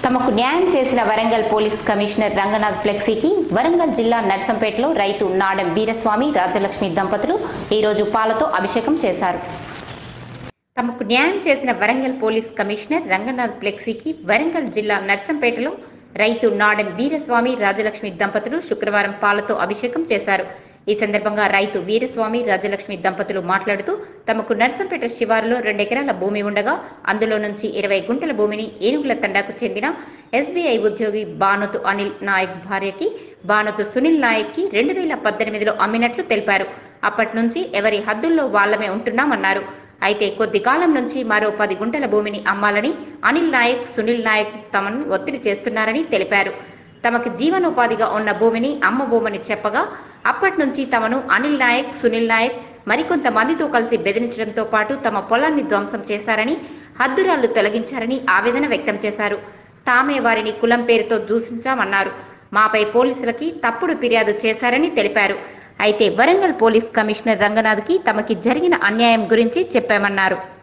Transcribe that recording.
తమకు న్యాయం చేసిన వరంగల్ పోలీస్ కమిషనర్ రంగనాథ్ ఫ్లెక్సీకి వరంగల్ జిల్లా నర్సంపేటలో రైతు నాడెం వీరస్వామి రాజలక్ష్మి దంపతులు ఈరోజు పాలతో అభిషేకం చేశారు తమకు న్యాయం చేసిన వరంగల్ పోలీస్ కమిషనర్ రంగనాథ్ ఫ్లెక్సీకి వరంగల్ జిల్లా నర్సంపేటలో రైతు నాడెం వీరస్వామి రాజలక్ష్మి దంపతులు శుక్రవారం పాలతో అభిషేకం చేశారు ఈ సందర్భంగా రైతు వీరస్వామి రాజలక్ష్మి దంపతులు మాట్లాడుతూ తమకు నర్సంపేట శివారులో రెండెకరాల భూమి ఉండగా అందులో నుంచి ఇరవై గుంటల భూమిని ఏనుగుల తండాకు చెందిన ఎస్బీఐ ఉద్యోగి బానుతు అనిల్ నాయక్ భార్యకి బానుతు సునీల్ నాయక్కి రెండు వేల పద్దెనిమిదిలో అమ్మినట్లు తెలిపారు అప్పటి నుంచి ఎవరి హద్దుల్లో వాళ్లమే ఉంటున్నామన్నారు అయితే కొద్ది కాలం నుంచి మరో పది గుంటల భూమిని అమ్మాలని అనిల్ నాయక్ సునీల్ నాయక్ తమను ఒత్తిడి చేస్తున్నారని తెలిపారు తమకు జీవనోపాధిగా ఉన్న భూమిని అమ్మబోమని చెప్పగా అప్పటి నుంచి తమను అనిల్ నాయక్ సునీల్ నాయక్ మరికొంతమందితో కలిసి బెదిరించడంతో పాటు తమ పొలాన్ని ధ్వంసం చేశారని హద్దురాళ్లు తొలగించారని ఆవేదన వ్యక్తం చేశారు తామే వారిని కులం పేరుతో దూషించామన్నారు మాపై పోలీసులకి తప్పుడు ఫిర్యాదు చేశారని తెలిపారు అయితే వరంగల్ పోలీస్ కమిషనర్ రంగనాథ్కి తమకి జరిగిన అన్యాయం గురించి చెప్పామన్నారు